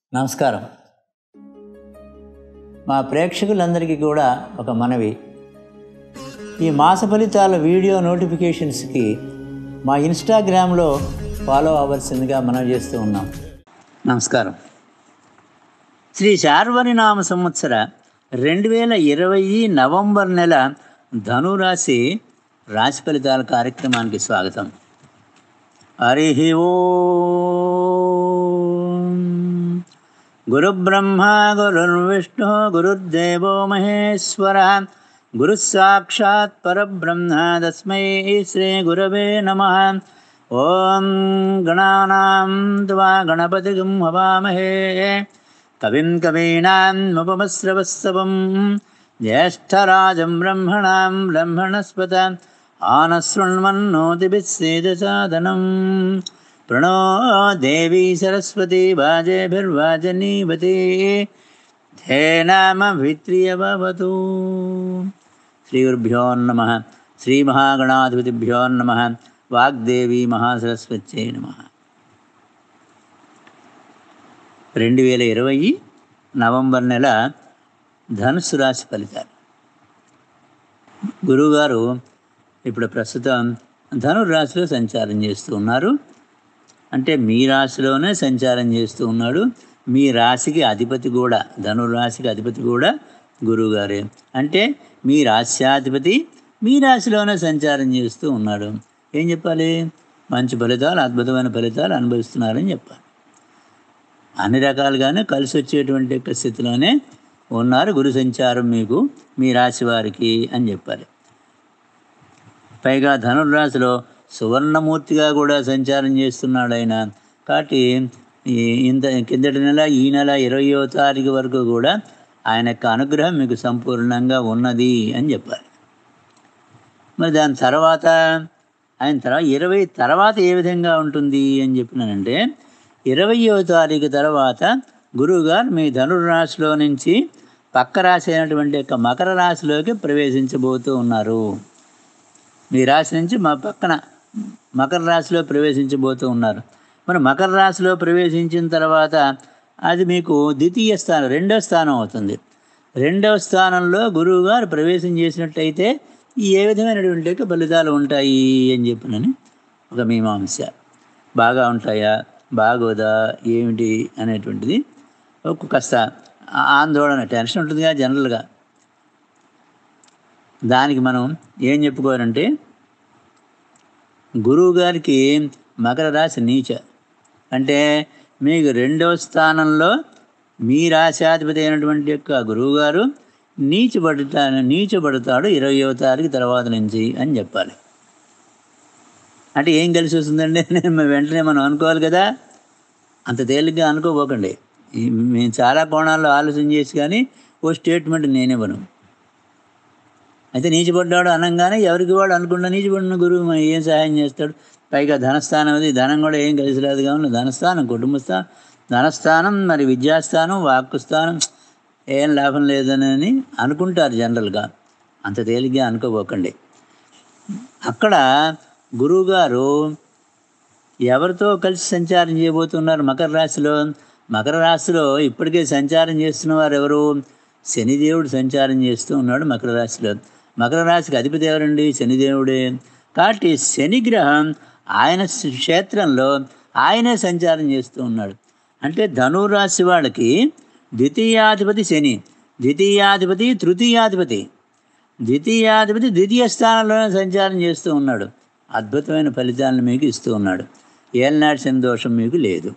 నమస్కారం మా ప్రేక్షకులందరికీ కూడా ఒక మనవి ఈ మాస ఫలితాల వీడియో నోటిఫికేషన్స్కి మా ఇన్స్టాగ్రామ్లో ఫాలో అవ్వాల్సిందిగా మనం చేస్తూ ఉన్నాం నమస్కారం శ్రీ శార్వరి నామ సంవత్సర రెండు వేల ఇరవై నవంబర్ నెల ధనురాశి రాశి ఫలితాల కార్యక్రమానికి స్వాగతం హరి ఓం గురుబ్రహ్మ గురుర్విష్ణు గురుర్దేవో మహేశ్వర గురుः సాక్షాత్ పరబ్రహ్మ తస్మై శ్రీ గురవే నమ ఓం గణానాం త్వా గణపతిగం హవామహే కవిం కవీనాముపమశ్రవస్తవం జ్యేష్ఠరాజం బ్రహ్మణాం బ్రహ్మణస్పత ఆనశృण्वन्नोतिभिस्सेदसादनं प्रणो देवी सरस्वती वाजेभिर्वाजनीवती ధేనామభిత్రియవతు శ్రీగురుభ్యో నమ శ్రీమహాగణాధిపతిభ్యో నమ వాగ్దేవి మహాసరస్వత్యై నమ రెండు వేల ఇరవై నవంబర్ నెల ధనుసు రాశి ఫలితాలు గురువుగారు ఇప్పుడు ప్రస్తుతం ధనుర్రాశిలో సంచారం చేస్తూ ఉన్నారు అంటే మీ రాశిలోనే సంచారం చేస్తూ ఉన్నాడు మీ రాశికి అధిపతి కూడా ధనుర్రాశికి అధిపతి కూడా గురువుగారే అంటే మీ రాశ్యాధిపతి మీ రాశిలోనే సంచారం చేస్తూ ఉన్నాడు ఏం చెప్పాలి మంచి ఫలితాలు అద్భుతమైన ఫలితాలు అనుభవిస్తున్నారని చెప్పాలి అన్ని రకాలుగానే కలిసి వచ్చేటువంటి యొక్క స్థితిలోనే ఉన్నారు గురు సంచారం మీకు మీ రాశి వారికి అని చెప్పాలి పైగా ధనుర్రాశిలో సువర్ణమూర్తిగా కూడా సంచారం చేస్తున్నాడు ఆయన కాబట్టి ఇంత కిందటి నెల ఈ నెల ఇరవయో తారీఖు వరకు కూడా ఆయన యొక్క అనుగ్రహం మీకు సంపూర్ణంగా ఉన్నది అని చెప్పాలి మరి దాని తర్వాత ఆయన తర్వాత ఇరవై తర్వాత ఏ విధంగా ఉంటుంది అని చెప్పినానంటే ఇరవయో తారీఖు తర్వాత గురువుగారు మీ ధనుర్రాశిలో నుంచి పక్క రాశి అయినటువంటి యొక్క మకర రాశిలోకి ప్రవేశించబోతూ ఉన్నారు మీ రాశి నుంచి మా పక్కన మకర రాశిలో ప్రవేశించబోతూ ఉన్నారు మరి మకర రాశిలో ప్రవేశించిన తర్వాత అది మీకు ద్వితీయ స్థానం రెండో స్థానం అవుతుంది రెండవ స్థానంలో గురువు గారు ప్రవేశం చేసినట్టయితే ఏ విధమైనటువంటి ఫలితాలు ఉంటాయి అని చెప్పినని ఒక మీమాంస బాగా ఉంటాయా బాగోదా ఏమిటి అనేటువంటిది ఒక కాస్త ఆందోళన టెన్షన్ ఉంటుందిగా జనరల్గా దానికి మనం ఏం చెప్పుకోవాలంటే గురువు గారికి మకర రాశి నీచ అంటే మీకు రెండవ స్థానంలో మీ రాశాధిపతి అయినటువంటి యొక్క గురువుగారు నీచబడుతా నీచబడతాడు ఇరవయో తారీఖు తర్వాత నుంచి అని చెప్పాలి అంటే ఏం కలిసి వస్తుందండి నేను వెంటనే మనం అనుకోవాలి కదా అంత తేలిగ్గా అనుకోపోకండి మేము చాలా కోణాల్లో ఆలోచన చేసి కానీ ఓ స్టేట్మెంట్ నేనివ్వను అయితే నీచిపడ్డాడు అనగానే ఎవరికి వాడు అనుకున్న నీచిపడిన గురువు ఏం సహాయం చేస్తాడు పైగా ధనస్థానం అది ధనం కూడా ఏం కలిసి రాదు కావాలి ధనస్థానం కుటుంబ స్థానం ధనస్థానం మరి విద్యాస్థానం వాక్కు స్థానం ఏం లాభం లేదని అనుకుంటారు జనరల్గా అంత తేలిగ్గా అనుకోబోకండి అక్కడ గురువుగారు ఎవరితో కలిసి సంచారం చేయబోతున్నారు మకర రాశిలో మకర రాశిలో ఇప్పటికే సంచారం చేస్తున్న వారు ఎవరు శనిదేవుడు సంచారం చేస్తూ ఉన్నాడు మకర రాశిలో మకర రాశికి అధిపతి ఎవరండి శనిదేవుడే కాబట్టి శనిగ్రహం ఆయన క్షేత్రంలో ఆయనే సంచారం చేస్తూ ఉన్నాడు అంటే ధనురాశి వాళ్ళకి ద్వితీయాధిపతి శని ద్వితీయాధిపతి తృతీయాధిపతి ద్వితీయాధిపతి ద్వితీయ స్థానంలోనే సంచారం చేస్తూ ఉన్నాడు అద్భుతమైన ఫలితాలను మీకు ఇస్తూ ఉన్నాడు ఏలనాటి శని దోషం మీకు లేదు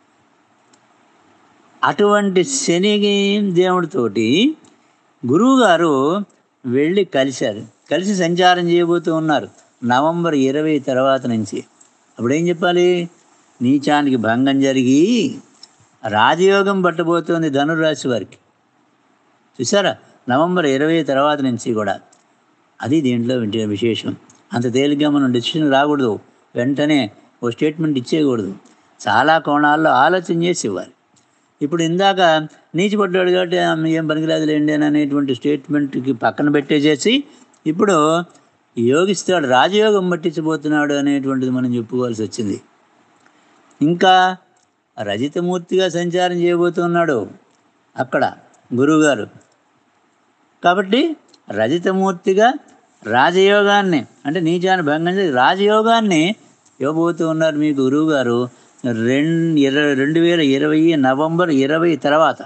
అటువంటి శని దేవుడితోటి గురువుగారు వెళ్ళి కలిశారు కలిసి సంచారం చేయబోతూ ఉన్నారు నవంబర్ ఇరవై తర్వాత నుంచి అప్పుడేం చెప్పాలి నీచానికి భంగం జరిగి రాజయోగం పట్టబోతోంది ధనురాశి వారికి చూసారా నవంబర్ ఇరవై తర్వాత నుంచి కూడా అది దీంట్లో విశేషం అంత తేలిగ్గా మనం డెసిషన్ రాకూడదు వెంటనే ఓ స్టేట్మెంట్ ఇచ్చేయకూడదు చాలా కోణాల్లో ఆలోచన చేసి ఇవ్వాలి ఇప్పుడు ఇందాక నీచిపడ్డాడు కాబట్టి ఏం పనికిరాదులేండి అని అనేటువంటి స్టేట్మెంట్కి పక్కన పెట్టేసేసి ఇప్పుడు యోగిస్తాడు రాజయోగం పట్టించబోతున్నాడు అనేటువంటిది మనం చెప్పుకోవాల్సి వచ్చింది ఇంకా రజితమూర్తిగా సంచారం చేయబోతున్నాడు అక్కడ గురువుగారు కాబట్టి రజితమూర్తిగా రాజయోగాన్ని అంటే నీచాన్ని భంగం చేసి రాజయోగాన్ని ఇవ్వబోతూ ఉన్నారు మీ గురువు గారు రెండు ఇరవై రెండు వేల ఇరవై నవంబర్ ఇరవై తర్వాత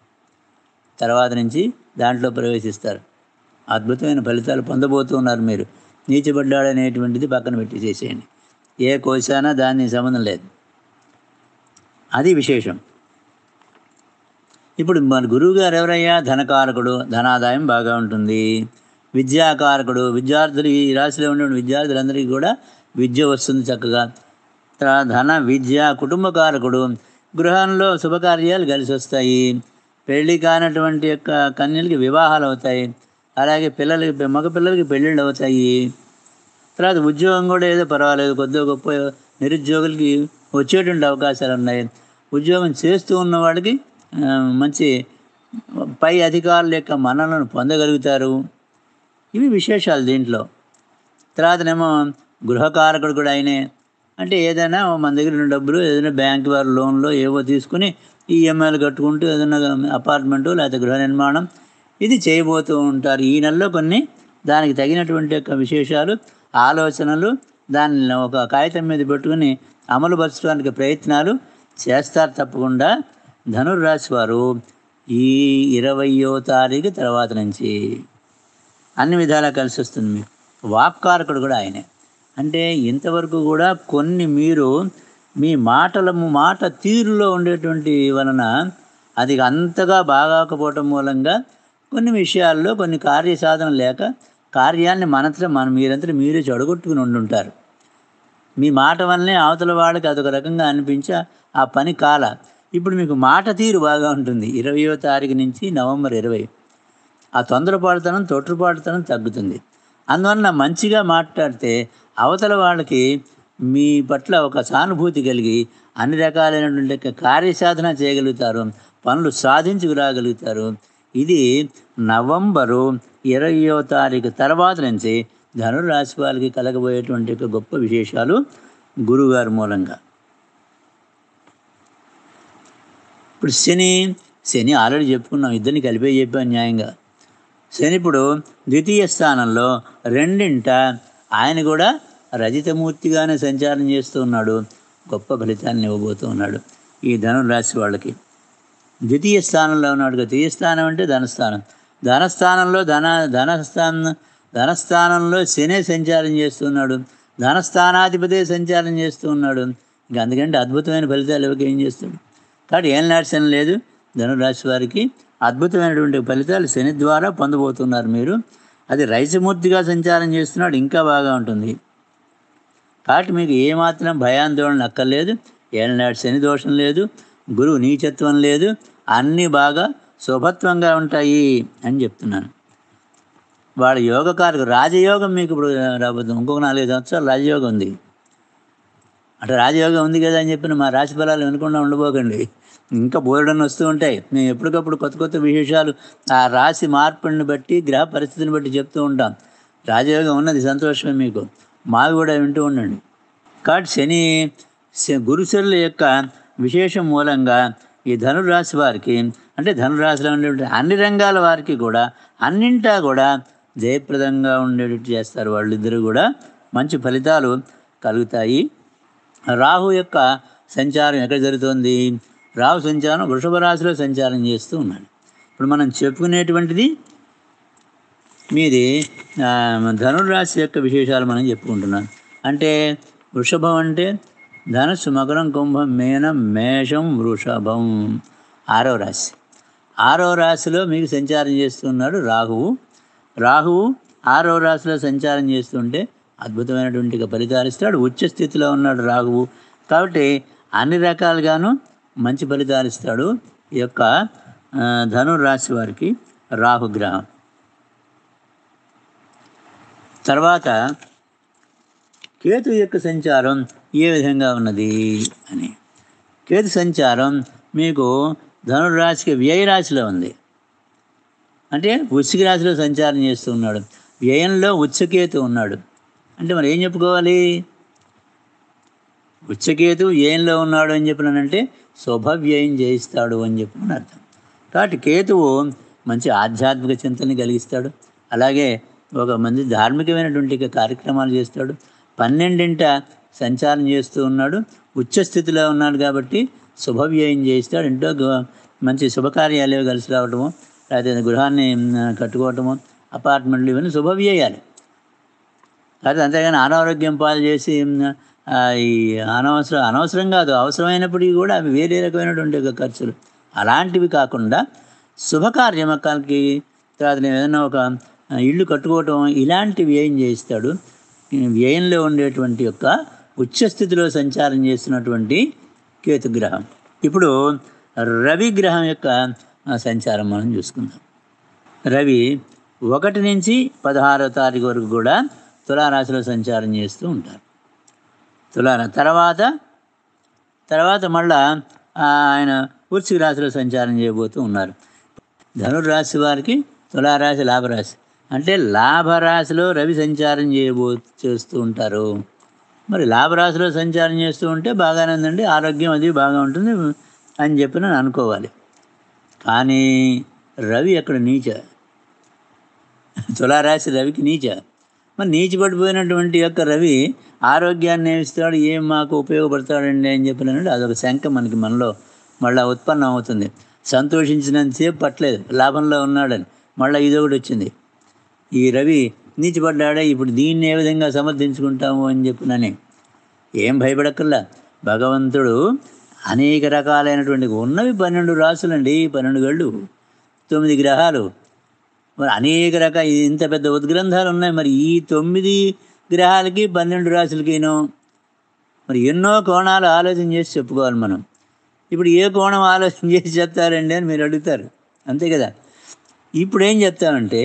తర్వాత నుంచి దాంట్లో ప్రవేశిస్తారు అద్భుతమైన ఫలితాలు పొందబోతున్నారు మీరు నీచబడ్డాడు అనేటువంటిది పక్కన పెట్టి చేసేయండి ఏ కోశానా దాని సంబంధం లేదు అది విశేషం ఇప్పుడు మన గురువు గారు ఎవరయ్యా ధనకారకుడు ధనాదాయం బాగా ఉంటుంది విద్యాకారకుడు విద్యార్థులు ఈ రాశిలో ఉండే విద్యార్థులందరికీ కూడా విద్య వస్తుంది చక్కగా తర్వాత ధన విద్య కుటుంబకారకుడు గృహంలో శుభకార్యాలు కలిసి వస్తాయి పెళ్లి కానటువంటి యొక్క కన్యలకి వివాహాలు అవుతాయి అలాగే పిల్లలకి మగ పిల్లలకి పెళ్ళిళ్ళు అవుతాయి తర్వాత ఉద్యోగం కూడా ఏదో పర్వాలేదు కొద్దిగా గొప్ప నిరుద్యోగులకి వచ్చేటువంటి అవకాశాలు ఉన్నాయి ఉద్యోగం చేస్తూ ఉన్న వాళ్ళకి ఆ, మంచి పై అధికారుల యొక్క మన్నలను పొందగలుగుతారు ఇవి విశేషాలు దీంట్లో తర్వాతనేమో గృహకారకుడు కూడా ఆయనే అంటే ఏదైనా మన దగ్గర ఉన్న డబ్బులు ఏదైనా బ్యాంక్ వారి లోన్లో ఏవో తీసుకుని ఈఎంఐలు కట్టుకుంటూ ఏదైనా అపార్ట్మెంటు లేకపోతే గృహ నిర్మాణం ఇది చేయబోతూ ఉంటారు ఈ నెలలో కొన్ని దానికి తగినటువంటి యొక్క విశేషాలు ఆలోచనలు దాన్ని ఒక కాగితం మీద పెట్టుకుని అమలుపరచడానికి ప్రయత్నాలు చేస్తారు తప్పకుండా ధనుర్రాశి వారు ఈ ఇరవయో తారీఖు తర్వాత నుంచి అన్ని విధాలా కలిసి వస్తుంది మీకు వాక్కారకుడు కూడా ఆయనే అంటే ఇంతవరకు కూడా కొన్ని మీరు మీ మాటల మాట తీరులో ఉండేటువంటి వలన అది అంతగా బాగాకపోవటం మూలంగా కొన్ని విషయాల్లో కొన్ని కార్యసాధన లేక కార్యాన్ని మనంతటా మనం మీరంతా మీరే చెడగొట్టుకుని ఉండుంటారు మీ మాట వల్లనే అవతల వాళ్ళకి అదొక రకంగా అనిపించి ఆ పని కాల ఇప్పుడు మీకు మాట తీరు బాగా ఉంటుంది ఇరవయో తారీఖు నుంచి నవంబర్ ఇరవై ఆ తొందరపాటుతనం తొట్టుపాటుతనం తగ్గుతుంది అందువలన మంచిగా మాట్లాడితే అవతల వాళ్ళకి మీ పట్ల ఒక సానుభూతి కలిగి అన్ని రకాలైనటువంటి యొక్క కార్యసాధన చేయగలుగుతారు పనులు సాధించుకురాగలుగుతారు ఇది నవంబరు ఇరవయో తారీఖు తర్వాత నుంచి ధనురాశి వాళ్ళకి కలగబోయేటువంటి యొక్క గొప్ప విశేషాలు గురువుగారి మూలంగా ఇప్పుడు శని శని ఆల్రెడీ చెప్పుకున్నాం ఇద్దరిని కలిపే చెప్పాం న్యాయంగా శని ఇప్పుడు ద్వితీయ స్థానంలో రెండింట ఆయన కూడా రజితమూర్తిగానే సంచారం చేస్తూ ఉన్నాడు గొప్ప ఫలితాన్ని ఇవ్వబోతూ ఉన్నాడు ఈ ధనురాశి వాళ్ళకి ద్వితీయ స్థానంలో ఉన్నాడు కదా. ద్వితీయ స్థానం అంటే ధనస్థానం ధనస్థానంలో ధన ధనస్థానం ధనస్థానంలో శనే సంచారం చేస్తున్నాడు ధనస్థానాధిపతి సంచారం చేస్తూ ఉన్నాడు ఇంకా అందుకంటే అద్భుతమైన ఫలితాలు ఇవ్వక ఏం చేస్తాడు కాబట్టి ఏం నాటి లేదు ధనురాశి వారికి అద్భుతమైనటువంటి ఫలితాలు శని ద్వారా పొందబోతున్నారు మీరు అది రైసమూర్తిగా సంచారం చేస్తున్నాడు ఇంకా బాగా ఉంటుంది కాబట్టి మీకు ఏమాత్రం భయాందోళన అక్కర్లేదు ఏళ్ళనాడు శని దోషం లేదు గురువు నీచత్వం లేదు అన్నీ బాగా శుభత్వంగా ఉంటాయి అని చెప్తున్నాను వాళ్ళ యోగకారకు రాజయోగం మీకు ఇప్పుడు రాబోతుంది ఇంకొక నాలుగైదు సంవత్సరాలు రాజయోగం ఉంది అంటే రాజయోగం ఉంది కదా అని చెప్పిన మా రాశి ఫలాలు వినకుండా ఉండబోకండి ఇంకా బోర్డన్ వస్తూ ఉంటాయి మేము ఎప్పటికప్పుడు కొత్త కొత్త విశేషాలు ఆ రాశి మార్పుని బట్టి గ్రహ పరిస్థితిని బట్టి చెప్తూ ఉంటాం రాజయోగం ఉన్నది సంతోషమే మీకు మావి కూడా వింటూ ఉండండి కాబట్టి శని శ- గురుశరుల యొక్క విశేషం మూలంగా ఈ ధనురాశి వారికి అంటే ధనురాశిలో ఉండేటువంటి అన్ని రంగాల వారికి కూడా అన్నింటా కూడా జయప్రదంగా ఉండేటట్టు చేస్తారు వాళ్ళిద్దరూ కూడా మంచి ఫలితాలు కలుగుతాయి రాహు యొక్క సంచారం ఎక్కడ జరుగుతోంది రాహు సంచారం వృషభ రాశిలో సంచారం చేస్తూ ఉన్నాడు ఇప్పుడు మనం చెప్పుకునేటువంటిది మీది ఆ, ధనుర్రాశి యొక్క విశేషాలు మనం చెప్పుకుంటున్నాం అంటే వృషభం అంటే ధనుస్సు మకరం కుంభం మేనం మేషం వృషభం ఆరో రాశి ఆరో రాశిలో మీకు సంచారం చేస్తున్నాడు రాహువు రాహువు ఆరో రాశిలో సంచారం చేస్తుంటే అద్భుతమైనటువంటి ఫలితాలు ఇస్తాడు ఉచ్చ స్థితిలో ఉన్నాడు రాహువు కాబట్టి అన్ని రకాలుగాను మంచి ఫలితాలు ఇస్తాడు ఈ యొక్క ఆ, ధనుర్రాశి వారికి రాహుగ్రహం తర్వాత కేతు యొక్క సంచారం ఏ విధంగా ఉన్నది అని కేతు సంచారం మీకు ధనుర్రాశికి వ్యయ రాశిలో ఉంది అంటే వృశ్చిక రాశిలో సంచారం చేస్తూ ఉన్నాడు వ్యయంలో ఉచ్చకేతు ఉన్నాడు అంటే మరి ఏం చెప్పుకోవాలి ఉచ్చకేతు వ్యయంలో ఉన్నాడు అని చెప్పినానంటే శుభవ్యయం చేయిస్తాడు అని చెప్పి అర్థం కాబట్టి కేతువు మంచి ఆధ్యాత్మిక చింతన కలిగిస్తాడు అలాగే ఒక మంచి ధార్మికమైనటువంటి కార్యక్రమాలు చేస్తాడు పన్నెండింట సంచారం చేస్తూ ఉన్నాడు ఉచ్చ స్థితిలో ఉన్నాడు కాబట్టి శుభవ్యయం చేయిస్తాడు ఇంట్లో గు- మంచి శుభకార్యాలు కలిసి రావటము లేకపోతే గృహాన్ని మ్, కట్టుకోవటము అపార్ట్మెంట్లు ఇవన్నీ శుభవ్యయాలు కాదు అంతేగాని అనారోగ్యం పాలు చేసి మ్, ఆ, ఈ అనవసరం అనవసరం కాదు అవసరమైనప్పటికీ కూడా అవి వేరే రకమైనటువంటి ఒక ఖర్చులు అలాంటివి కాకుండా శుభకార్యమకాలకి తర్వాత నేను ఏదైనా ఒక ఆ, ఇల్లు కట్టుకోవటం ఇలాంటివి వ్యయం చేయిస్తాడు ఈ వ్యయంలో ఉండేటువంటి యొక్క ఉచ్చస్థితిలో సంచారం చేస్తున్నటువంటి కేతుగ్రహం ఇప్పుడు రవి గ్రహం యొక్క ఆ, సంచారం మనం చూసుకుందాం రవి ఒకటి నుంచి పదహారో తారీఖు వరకు కూడా తులారాశిలో సంచారం చేస్తూ ఉంటారు తులారా తర్వాత తర్వాత మళ్ళా ఆ, ఆయన వృశ్చిక రాశిలో సంచారం చేయబోతూ ఉన్నారు ధనుర్రాశి వారికి తులారాశి లాభరాశి అంటే లాభరాశిలో రవి సంచారం చేయబో చేస్తూ ఉంటారు మరి లాభరాశిలో సంచారం చేస్తూ ఉంటే బాగానే ఉందండి ఆరోగ్యం అది బాగా ఉంటుంది అని చెప్పి నేను అనుకోవాలి కానీ రవి అక్కడ నీచ తులారాశి రవికి నీచ మరి నీచి పడిపోయినటువంటి యొక్క రవి ఆరోగ్యాన్ని ఏమిస్తాడు ఏం మాకు ఉపయోగపడతాడండి అని చెప్పినాడు అదొక శంక మనకి మనలో మళ్ళీ ఉత్పన్నం అవుతుంది సంతోషించినంతసేపు పట్టలేదు లాభంలో ఉన్నాడని మళ్ళీ ఇదొకటి వచ్చింది ఈ రవి నీచిపడ్డాడే ఇప్పుడు దీన్ని ఏ విధంగా సమర్థించుకుంటాము అని చెప్పినని ఏం భయపడక్కర్లా భగవంతుడు అనేక రకాలైనటువంటి ఉన్నవి పన్నెండు రాసులండి పన్నెండు గళ్ళు తొమ్మిది గ్రహాలు మరి అనేక రకాల ఇంత పెద్ద ఉద్గ్రంథాలు ఉన్నాయి మరి ఈ తొమ్మిది గ్రహాలకి పన్నెండు రాశులకిను మరి ఎన్నో కోణాలు ఆలోచన చేసి చెప్పుకోవాలి మనం ఇప్పుడు ఏ కోణం ఆలోచన చేసి చెప్తారండి అని మీరు అడుగుతారు అంతే కదా ఇప్పుడు ఏం చెప్తానంటే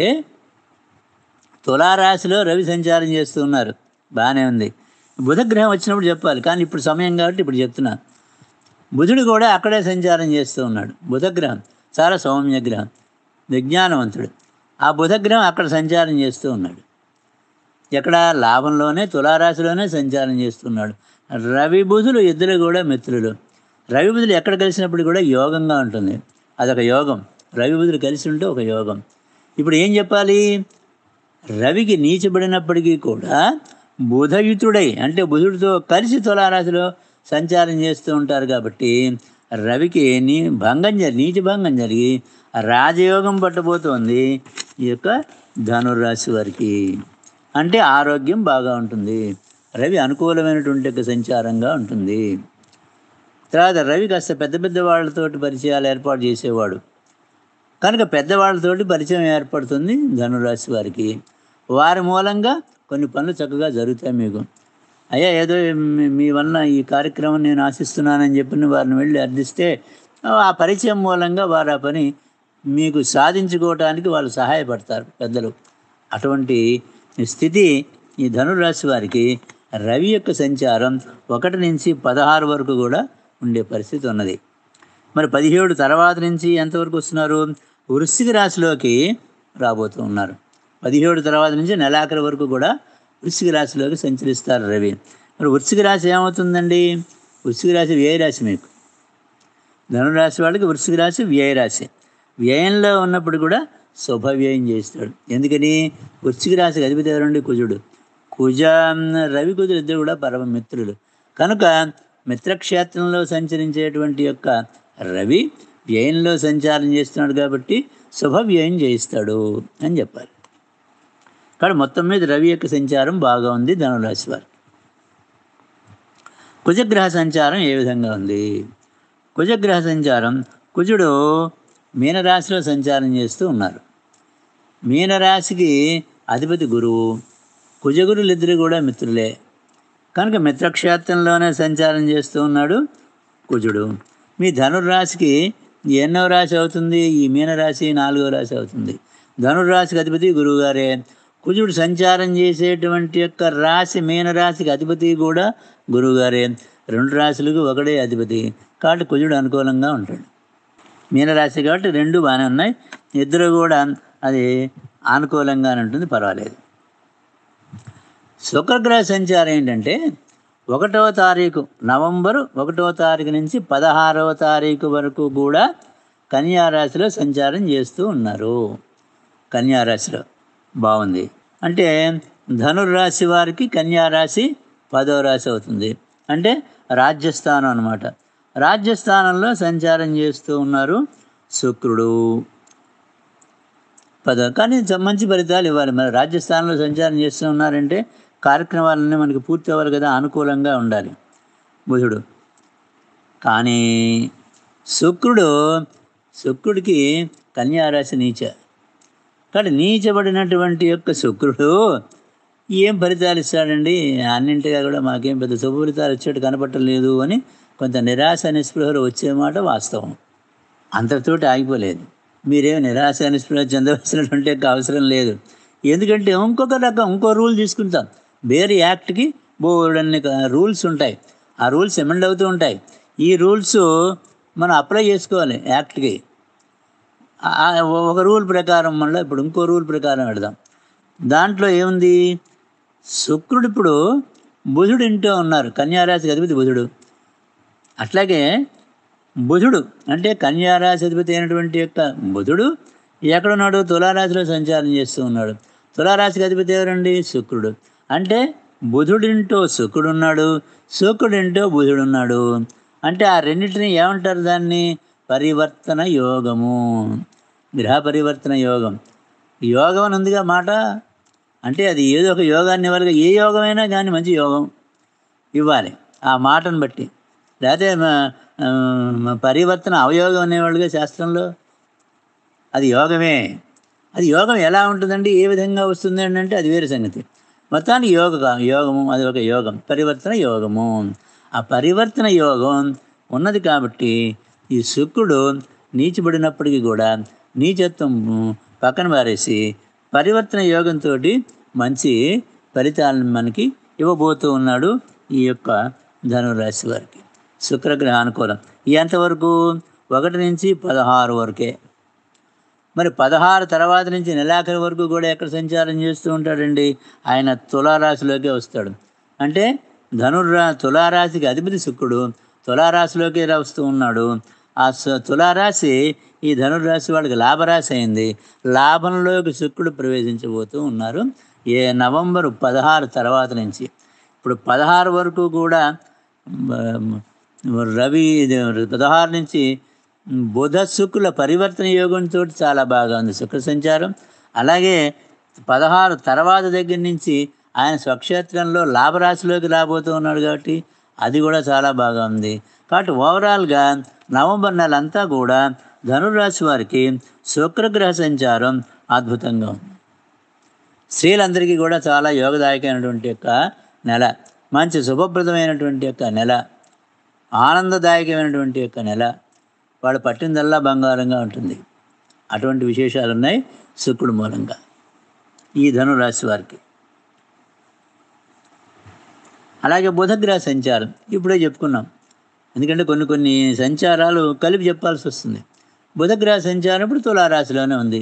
తులారాశిలో రవి సంచారం చేస్తూ ఉన్నారు బాగానే ఉంది బుధగ్రహం వచ్చినప్పుడు చెప్పాలి కానీ ఇప్పుడు సమయం కాబట్టి ఇప్పుడు చెప్తున్నా బుధుడు కూడా అక్కడే సంచారం చేస్తూ ఉన్నాడు బుధగ్రహం చాలా సౌమ్య గ్రహం విజ్ఞానవంతుడు ఆ బుధగ్రహం అక్కడ సంచారం చేస్తూ ఉన్నాడు ఎక్కడ లాభంలోనే తులారాశిలోనే సంచారం చేస్తున్నాడు రవి బుధులు ఇద్దరు కూడా మిత్రులు రవి బుధులు ఎక్కడ కలిసినప్పుడు కూడా యోగంగా ఉంటుంది అదొక యోగం రవి బుధులు కలిసి ఉంటే ఒక యోగం ఇప్పుడు ఏం చెప్పాలి రవికి నీచబడినప్పటికీ కూడా బుధయుతుడై అంటే బుధుడితో కలిసి తులారాశిలో సంచారం చేస్తూ ఉంటారు కాబట్టి రవికి నీ భంగం జరిగి నీచ భంగం జరిగి రాజయోగం పట్టబోతోంది ఈ యొక్క ధనుర్రాశి వారికి అంటే ఆరోగ్యం బాగా ఉంటుంది రవి అనుకూలమైనటువంటి ఒక సంచారంగా ఉంటుంది తర్వాత రవి కాస్త పెద్ద పెద్ద వాళ్ళతోటి పరిచయాలు ఏర్పాటు చేసేవాడు కనుక పెద్దవాళ్ళతోటి పరిచయం ఏర్పడుతుంది ధనురాశి వారికి వారి మూలంగా కొన్ని పనులు చక్కగా జరుగుతాయి మీకు అయ్యా ఏదో మీ- మీ వలన ఈ కార్యక్రమం నేను ఆశిస్తున్నానని చెప్పిన వారిని వెళ్ళి అర్థిస్తే ఆ పరిచయం మూలంగా వారు ఆ పని మీకు సాధించుకోవటానికి వాళ్ళు సహాయపడతారు పెద్దలు అటువంటి స్థితి ఈ ధనురాశి వారికి రవి యొక్క సంచారం ఒకటి నుంచి పదహారు వరకు కూడా ఉండే పరిస్థితి ఉన్నది మరి పదిహేడు తర్వాత నుంచి ఎంతవరకు వస్తున్నారు వృశ్చిక రాశిలోకి రాబోతూ ఉన్నారు పదిహేడు తర్వాత నుంచి నెలాఖరి వరకు కూడా వృశ్చిక రాశిలోకి సంచరిస్తారు రవి మరి వృశ్చిక రాశి ఏమవుతుందండి వృశ్చిక రాశి వ్యయ రాశి మీకు ధనురాశి వాళ్ళకి వృశ్చిక రాశి వ్యయ రాశి వ్యయంలో ఉన్నప్పుడు కూడా శుభవ్యయం చేస్తాడు ఎందుకని వృశ్చిక రాశికి అధిపతి ఎవరండి కుజుడు కుజ రవి కుజుడు ఇద్దరు కూడా పరమ మిత్రులు కనుక మిత్రక్షేత్రంలో సంచరించేటువంటి యొక్క రవి వ్యయంలో సంచారం చేస్తున్నాడు కాబట్టి శుభవ్యయం చేయిస్తాడు అని చెప్పాలి కానీ మొత్తం మీద రవి యొక్క సంచారం బాగా ఉంది ధనురాశి వారు కుజగ్రహ సంచారం ఏ విధంగా ఉంది కుజగ్రహ సంచారం కుజుడు మీనరాశిలో సంచారం చేస్తూ ఉన్నారు మీనరాశికి అధిపతి గురువు కుజగురులు ఇద్దరు కూడా మిత్రులే కనుక మిత్రక్షేత్రంలోనే సంచారం చేస్తూ ఉన్నాడు కుజుడు మీ ధనుర్రాశికి ఎన్నో రాశి అవుతుంది ఈ మీనరాశి నాలుగో రాశి అవుతుంది ధనుర్రాశికి అధిపతి గురువుగారే కుజుడు సంచారం చేసేటువంటి యొక్క రాశి మీనరాశికి అధిపతి కూడా గురువుగారే రెండు రాశులకు ఒకడే అధిపతి కాబట్టి కుజుడు అనుకూలంగా ఉంటాడు మీనరాశి కాబట్టి రెండు బాగానే ఉన్నాయి ఇద్దరు కూడా అది అనుకూలంగానే ఉంటుంది పర్వాలేదు శుక్రగ్రహ సంచారం ఏంటంటే ఒకటవ తారీఖు నవంబరు ఒకటవ తారీఖు నుంచి పదహారవ తారీఖు వరకు కూడా కన్యారాశిలో సంచారం చేస్తూ ఉన్నారు కన్యారాశిలో బాగుంది అంటే ధనుర్రాశి వారికి కన్యారాశి పదవ రాశి అవుతుంది అంటే రాజ్యస్థానం అన్నమాట రాజ్యస్థానంలో సంచారం చేస్తూ ఉన్నారు శుక్రుడు పద కానీ చ- మంచి ఫలితాలు ఇవ్వాలి మరి రాజ్యస్థానంలో సంచారం చేస్తూ ఉన్నారంటే కార్యక్రమాలన్నీ మనకి పూర్తి అవ్వాలి కదా అనుకూలంగా ఉండాలి బుధుడు కానీ శుక్రుడు శుక్రుడికి కన్యారాశి నీచ కాబట్టి నీచబడినటువంటి యొక్క శుక్రుడు ఏం ఫలితాలు ఇస్తాడండి అన్నింటిగా కూడా మాకేం పెద్ద శుభ ఫలితాలు ఇచ్చేట్టు కనపట్టలేదు అని కొంత నిరాశ నిస్పృహలు వచ్చే మాట వాస్తవం అంతటితోటి ఆగిపోలేదు మీరేం నిరాశ నిస్పృహ చెందవలసినటువంటి యొక్క అవసరం లేదు ఎందుకంటే ఇంకొక రకం ఇంకో రూల్ తీసుకుంటాం వేరే యాక్ట్కి బోర్డన్ని రూల్స్ ఉంటాయి ఆ రూల్స్ ఎమెండ్ అవుతూ ఉంటాయి ఈ రూల్స్ మనం అప్లై చేసుకోవాలి యాక్ట్కి ఆ- ఆ ఒక రూల్ ప్రకారం మళ్ళీ ఇప్పుడు ఇంకో రూల్ ప్రకారం పెడదాం దాంట్లో ఏముంది శుక్రుడు ఇప్పుడు బుధుడు ఇంటో ఉన్నారు కన్యారాశికి అధిపతి బుధుడు అట్లాగే బుధుడు అంటే కన్యారాశి అధిపతి అయినటువంటి యొక్క బుధుడు ఎక్కడున్నాడు తులారాశిలో సంచారం చేస్తూ ఉన్నాడు తులారాశికి అధిపతి ఎవరండి శుక్రుడు అంటే బుధుడింటో శుక్రుడు ఉన్నాడు శుక్రుడింటో బుధుడు ఉన్నాడు అంటే ఆ రెండింటిని ఏమంటారు దాన్ని పరివర్తన యోగము గ్రహ పరివర్తన యోగం యోగం అని ఉందిగా మాట అంటే అది ఏదో ఒక యోగాన్ని ఇవ్వాలి ఏ యోగమైనా కానీ మంచి యోగం ఇవ్వాలి ఆ మాటను బట్టి లేకపోతే మ- ఆ, మ- పరివర్తన అవయోగం అనేవాళ్ళుగా శాస్త్రంలో అది యోగమే అది యోగం ఎలా ఉంటుందండి ఏ విధంగా వస్తుంది అని అంటే అది వేరే సంగతి మొత్తానికి యోగ యోగము అది ఒక యోగం పరివర్తన యోగము ఆ పరివర్తన యోగం ఉన్నది కాబట్టి ఈ శుక్రుడు నీచబడినప్పటికీ కూడా నీచత్వం పక్కన పారేసి పరివర్తన యోగంతో మంచి ఫలితాలను మనకి ఇవ్వబోతూ ఉన్నాడు ఈ యొక్క ధనురాశి వారికి శుక్రగ్రహ అనుకూలం ఎంతవరకు ఒకటి నుంచి పదహారు వరకే మరి పదహారు తర్వాత నుంచి నెలాఖరి వరకు కూడా ఎక్కడ సంచారం చేస్తూ ఉంటాడండి ఆయన తులారాశిలోకే వస్తాడు అంటే ధనుర్రా తులారాశికి అధిపతి శుక్రుడు తులారాశిలోకి వస్తూ ఉన్నాడు ఆ స- తులారాశి ఈ ధనుర్రాశి వాళ్ళకి లాభరాశి అయింది లాభంలోకి శుక్రుడు ప్రవేశించబోతూ ఉన్నారు ఏ నవంబరు పదహారు తర్వాత నుంచి ఇప్పుడు పదహారు వరకు కూడా మ- రవి ఇది పదహారు నుంచి బుధ శుక్రుల పరివర్తన యోగంతో చాలా బాగా ఉంది శుక్ర సంచారం అలాగే పదహారు తర్వాత దగ్గర నుంచి ఆయన స్వక్షేత్రంలో లాభరాశిలోకి రాబోతూ ఉన్నాడు కాబట్టి అది కూడా చాలా బాగా ఉంది కాబట్టి ఓవరాల్గా నవంబర్ నెల అంతా కూడా ధనురాశి వారికి శుక్రగ్రహ సంచారం అద్భుతంగా ఉంది స్త్రీలందరికీ కూడా చాలా యోగదాయకమైనటువంటి యొక్క నెల మంచి శుభప్రదమైనటువంటి యొక్క నెల ఆనందదాయకమైనటువంటి యొక్క నెల వాళ్ళు పట్టిందల్లా బంగారంగా ఉంటుంది అటువంటి విశేషాలు ఉన్నాయి శుక్రుడు మూలంగా ఈ ధనురాశి వారికి అలాగే బుధగ్రహ సంచారం ఇప్పుడే చెప్పుకున్నాం ఎందుకంటే కొన్ని కొన్ని సంచారాలు కలిపి చెప్పాల్సి వస్తుంది బుధగ్రహ సంచారం ఇప్పుడు తులారాశిలోనే ఉంది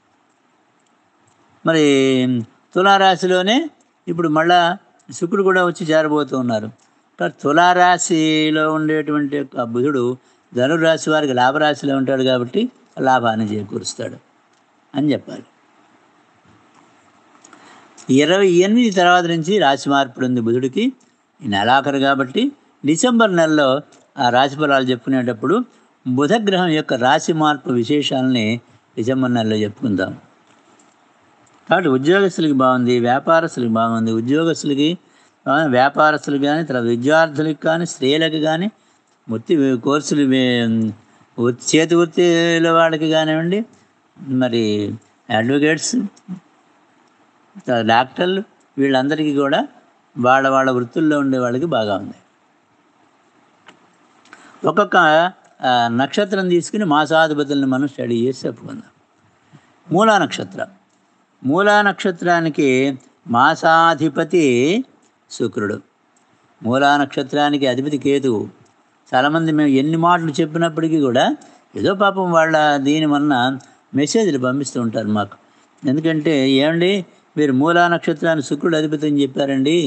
మరి తులారాశిలోనే ఇప్పుడు మళ్ళా శుక్రుడు కూడా వచ్చి చేరబోతూ ఉన్నారు కాబట్టి తులారాశిలో ఉండేటువంటి యొక్క బుధుడు ధనురాశి వారికి లాభరాశిలో ఉంటాడు కాబట్టి లాభాన్ని చేకూరుస్తాడు అని చెప్పాలి ఇరవై ఎనిమిది తర్వాత నుంచి రాశి మార్పుడు ఉంది బుధుడికి ఈ నెలాఖరు కాబట్టి డిసెంబర్ నెలలో ఆ రాశి ఫలాలు చెప్పుకునేటప్పుడు బుధగ్రహం యొక్క రాశి మార్పు విశేషాలని డిసెంబర్ నెలలో చెప్పుకుందాం కాబట్టి ఉద్యోగస్తులకి బాగుంది వ్యాపారస్తులకి బాగుంది ఉద్యోగస్తులకి ఆ, వ్యాపారస్తులకు కానీ తర్వాత విద్యార్థులకు కానీ స్త్రీలకు కానీ వృత్తి కోర్సులు వే- వృత్తి- చేతి వృత్తిల వాళ్ళకి కానివ్వండి మరి అడ్వకేట్స్ తర్వాత డాక్టర్లు వీళ్ళందరికీ కూడా వాళ్ళ వాళ్ళ వృత్తుల్లో ఉండే వాళ్ళకి బాగా ఉంది ఒక్కొక్క ఆ, నక్షత్రం తీసుకుని మాసాధిపతులను మనం స్టడీ చేసి చెప్పుకుందాం మూలా నక్షత్రం మూలా నక్షత్రానికి మాసాధిపతి శుక్రుడు మూలా నక్షత్రానికి అధిపతి కేతువు చాలామంది మేము ఎన్ని మాటలు చెప్పినప్పటికీ కూడా ఏదో పాపం వాళ్ళ దీని వలన మెసేజ్లు పంపిస్తూ ఉంటారు మాకు ఎందుకంటే ఏమండి మీరు మూలా నక్షత్రాన్ని శుక్రుడు అధిపతి అని చెప్పారండి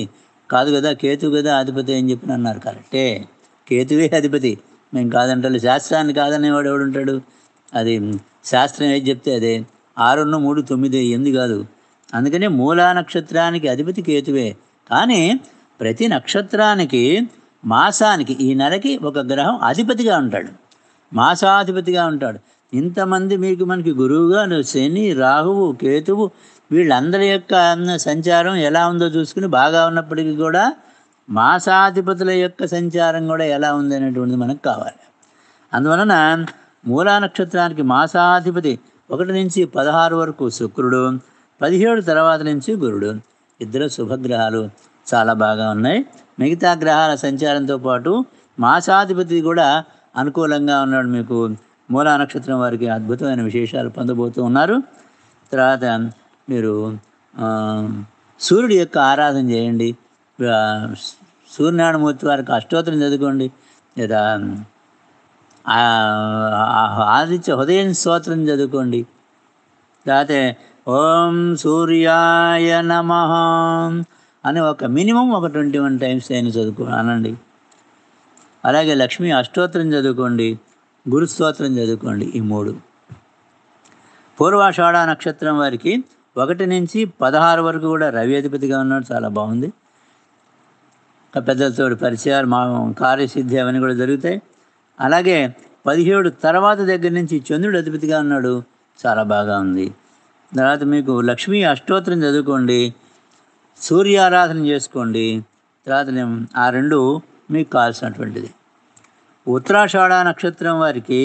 కాదు కదా కేతు కదా అధిపతి అని చెప్పి అన్నారు కరెక్టే కేతువే అధిపతి మేము కాదంటారు శాస్త్రాన్ని కాదనేవాడు ఎవడుంటాడు అది శాస్త్రం ఏది చెప్తే అదే ఆరున్న మూడు తొమ్మిది ఎనిమిది కాదు అందుకనే మూలా నక్షత్రానికి అధిపతి కేతువే కానీ ప్రతి నక్షత్రానికి మాసానికి ఈ నెలకి ఒక గ్రహం అధిపతిగా ఉంటాడు మాసాధిపతిగా ఉంటాడు ఇంతమంది మీకు మనకి గురువుగా శని రాహువు కేతువు వీళ్ళందరి యొక్క సంచారం ఎలా ఉందో చూసుకుని బాగా ఉన్నప్పటికీ కూడా మాసాధిపతుల యొక్క సంచారం కూడా ఎలా ఉంది అనేటువంటిది మనకు కావాలి అందువలన మూలా నక్షత్రానికి మాసాధిపతి ఒకటి నుంచి పదహారు వరకు శుక్రుడు పదిహేడు తర్వాత నుంచి గురుడు ఇద్దరు శుభగ్రహాలు చాలా బాగా ఉన్నాయి మిగతా గ్రహాల సంచారంతో పాటు మాసాధిపతి కూడా అనుకూలంగా ఉన్నాడు మీకు మూలా నక్షత్రం వారికి అద్భుతమైన విశేషాలు పొందబోతూ ఉన్నారు తర్వాత మీరు ఆ, సూర్యుడి యొక్క ఆరాధన చేయండి ఆ, సూర్యనారాయణమూర్తి వారికి అష్టోత్తరం చదువుకోండి లేదా ఆ, ఆ, ఆదిత్య హృదయం స్తోత్రం చదువుకోండి లేకపోతే ఓం సూర్యాయ నమ అని ఒక మినిమం ఒక ట్వంటీ వన్ టైమ్స్ అయినా చదువుకో అనండి అలాగే లక్ష్మీ అష్టోత్తరం చదువుకోండి గురు స్తోత్రం చదువుకోండి ఈ మూడు పూర్వాషాఢ నక్షత్రం వారికి ఒకటి నుంచి పదహారు వరకు కూడా రవి అధిపతిగా ఉన్నాడు చాలా బాగుంది ఇంకా పెద్దలతో పరిచయాలు మా కార్యసిద్ధి అవన్నీ కూడా జరుగుతాయి అలాగే పదిహేడు తర్వాత దగ్గర నుంచి చంద్రుడు అధిపతిగా ఉన్నాడు చాలా బాగా ఉంది తర్వాత మీకు లక్ష్మీ అష్టోత్తరం చదువుకోండి సూర్యారాధన చేసుకోండి తర్వాత నేను- ఆ రెండు మీకు కావాల్సినటువంటిది ఉత్తరాషాఢ నక్షత్రం వారికి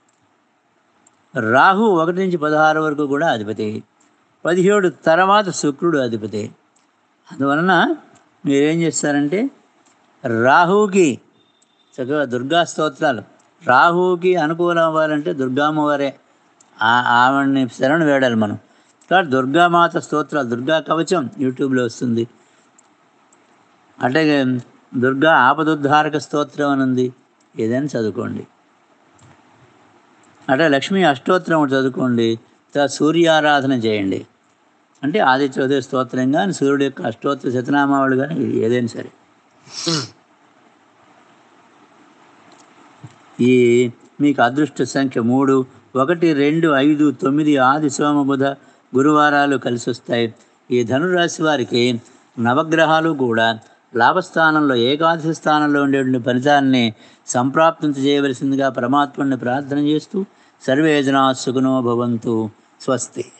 రాహు ఒకటి నుంచి పదహారు వరకు కూడా అధిపతి పదిహేడు తర్వాత శుక్రుడు అధిపతి అందువలన మీరేం చేస్తారంటే రాహుకి చక్కగా దుర్గా స్తోత్రాలు రాహుకి అనుకూలం అవ్వాలంటే దుర్గామ్మవారే ఆ- ఆవిడ్ని శరణు వేడాలి మనం కాబట్టి దుర్గామాత స్తోత్రాలు దుర్గా కవచం యూట్యూబ్లో వస్తుంది అట్లాగే దుర్గా ఆపదుద్ధారక స్తోత్రం అని ఉంది ఏదైనా చదువుకోండి అంటే లక్ష్మీ అష్టోత్తరం ఒకటి చదువుకోండి తర్వాత సూర్యారాధన చేయండి అంటే ఆదిత్య ఉదయ స్తోత్రం కానీ సూర్యుడు యొక్క అష్టోత్తర శతనామావళి కానీ ఏదైనా సరే ఈ మీకు అదృష్ట సంఖ్య మూడు ఒకటి రెండు ఐదు తొమ్మిది ఆది సోమ బుధ గురువారాలు కలిసి వస్తాయి ఈ ధనురాశి వారికి నవగ్రహాలు కూడా లాభస్థానంలో ఏకాదశి స్థానంలో ఉండేటువంటి ఫలితాన్ని సంప్రాప్తించ చేయవలసిందిగా పరమాత్మని ప్రార్థన చేస్తూ సర్వే జనా సుఖనో భవంతు స్వస్తి